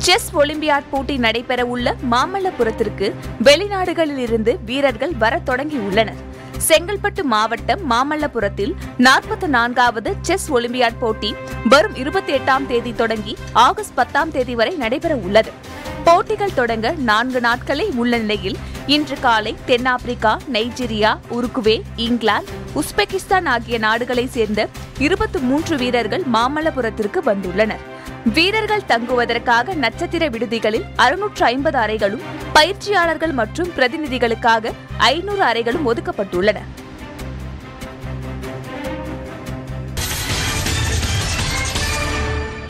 chess olympiad போட்டி நடைபெற உள்ள மாமல்லபுரத்திற்கு வெளிநாடுகளில் இருந்து வீரர்கள் வரத் தொடங்கியுள்ளனர் செங்கல்பட்டு மாவட்டம் மாமல்லபுரத்தில் நாற்பத்தி நான்காவது செஸ் ஒலிம்பியாட் போட்டி வரும் இருபத்தி எட்டாம் தேதி தொடங்கி ஆகஸ்ட் பத்தாம் தேதி வரை நடைபெற உள்ளது போட்டிகள் தொடங்க நான்கு நாட்களே உள்ள நிலையில் இன்று காலை தென்னாப்பிரிக்கா நைஜீரியா உருகுவே இங்கிலாந்து உஸ்பெகிஸ்தான் ஆகிய நாடுகளைச் சேர்ந்த இருபத்தி மூன்று வீரர்கள் மாமல்லபுரத்திற்கு வந்துள்ளனர் வீரர்கள் தங்குவதற்காக நட்சத்திர விடுதிகளில் அறுநூற்று ஐம்பது அறைகளும் பயிற்சியாளர்கள் மற்றும் பிரதிநிதிகளுக்காக ஐநூறு அறைகளும் ஒதுக்கப்பட்டுள்ளன